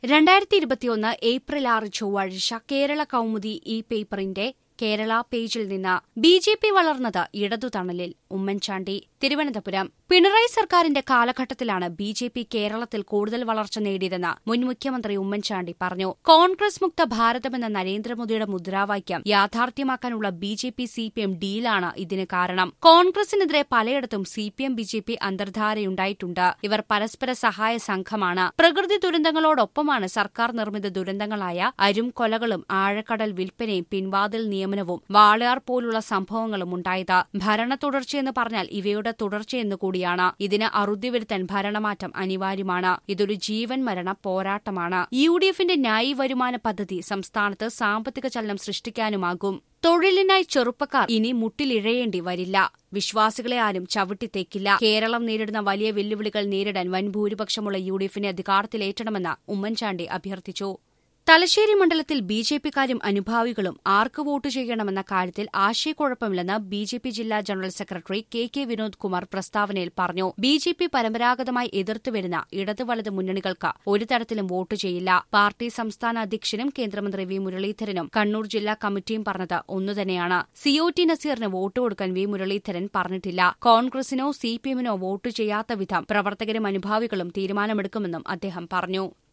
രണ്ടായിരത്തി ഇരുപത്തിയൊന്ന് ഏപ്രിൽ ആറ് ചൊവ്വാഴ്ച കേരള കൗമുദി ഈ പേപ്പറിന്റെ കേരള പേജിൽ നിന്ന് ബി ജെ പി വളർന്നത് ഇടതുതണലിൽ ഉമ്മൻചാണ്ടി തിരുവനന്തപുരം പിണറായി സർക്കാരിന്റെ കാലഘട്ടത്തിലാണ് ബി ജെ പി കേരളത്തിൽ കൂടുതൽ വളർച്ച നേടിയതെന്ന് മുൻ മുഖ്യമന്ത്രി ഉമ്മൻചാണ്ടി പറഞ്ഞു കോൺഗ്രസ് മുക്ത ഭാരതമെന്ന നരേന്ദ്രമോദിയുടെ മുദ്രാവാക്യം യാഥാർത്ഥ്യമാക്കാനുള്ള B J P C P M ഡീലാണ് ഇതിന് കാരണം കോൺഗ്രസിനെതിരെ പലയിടത്തും C P M B J P അന്തർധാരയുണ്ടായിട്ടുണ്ട് ഇവർ പരസ്പര സഹായ സംഘമാണ് പ്രകൃതി ദുരന്തങ്ങളോടൊപ്പമാണ് സർക്കാർ നിർമ്മിത ദുരന്തങ്ങളായ അരും കൊലകളും ആഴക്കടൽ വിൽപ്പനയും പിൻവാതിൽ നിയമനവും വാളയാർ പോലുള്ള സംഭവങ്ങളും ഉണ്ടായത് ഭരണ തുടർച്ചയെന്ന് പറഞ്ഞാൽ ഇവയുടെ തുടർച്ചയെന്ന് കൂടിയാണ് ഇതിന് അറുതി വരുത്താൻ ഭരണമാറ്റം അനിവാര്യമാണ് ഇതൊരു ജീവൻ മരണ പോരാട്ടമാണ് യു ഡി എഫിന്റെ ന്യായ് വരുമാന പദ്ധതി സംസ്ഥാനത്ത് സാമ്പത്തിക ചലനം സൃഷ്ടിക്കാനുമാകും തൊഴിലിനായി ചെറുപ്പക്കാർ ഇനി മുട്ടിലിഴയേണ്ടി വരില്ല വിശ്വാസികളെ ആരും ചവിട്ടിത്തേക്കില്ല കേരളം നേരിടുന്ന വലിയ വെല്ലുവിളികൾ നേരിടാൻ വൻ ഭൂരിപക്ഷമുള്ള യു ഡി എഫിനെ അധികാരത്തിലേറ്റണമെന്ന് ഉമ്മൻചാണ്ടി അഭ്യർത്ഥിച്ചു തലശ്ശേരി മണ്ഡലത്തിൽ ബി ജെ പിക്കാരും അനുഭാവികളും ആർക്ക് വോട്ട് ചെയ്യണമെന്ന കാര്യത്തിൽ ആശയക്കുഴപ്പമില്ലെന്ന് ബി ജെ പി ജില്ലാ general secretary K K Vinod Kumar പ്രസ്താവനയിൽ പറഞ്ഞു ബി ജെ പി പരമ്പരാഗതമായി എതിർത്തുവരുന്ന ഇടത് വലത് മുന്നണികൾക്ക് ഒരു തരത്തിലും വോട്ട് ചെയ്യില്ല പാർട്ടി സംസ്ഥാന അധ്യക്ഷനും കേന്ദ്രമന്ത്രി വി മുരളീധരനും കണ്ണൂർ ജില്ലാ കമ്മിറ്റിയും പറഞ്ഞത് ഒന്നുതന്നെയാണ് സിഒ ടി നസീറിന് വോട്ട് കൊടുക്കാൻ വി മുരളീധരൻ പറഞ്ഞിട്ടില്ല കോൺഗ്രസിനോ സി പി എമ്മിനോ വോട്ട് ചെയ്യാത്ത വിധം പ്രവർത്തകരും അനുഭാവികളും തീരുമാനമെടുക്കുമെന്നും അദ്ദേഹം പറഞ്ഞു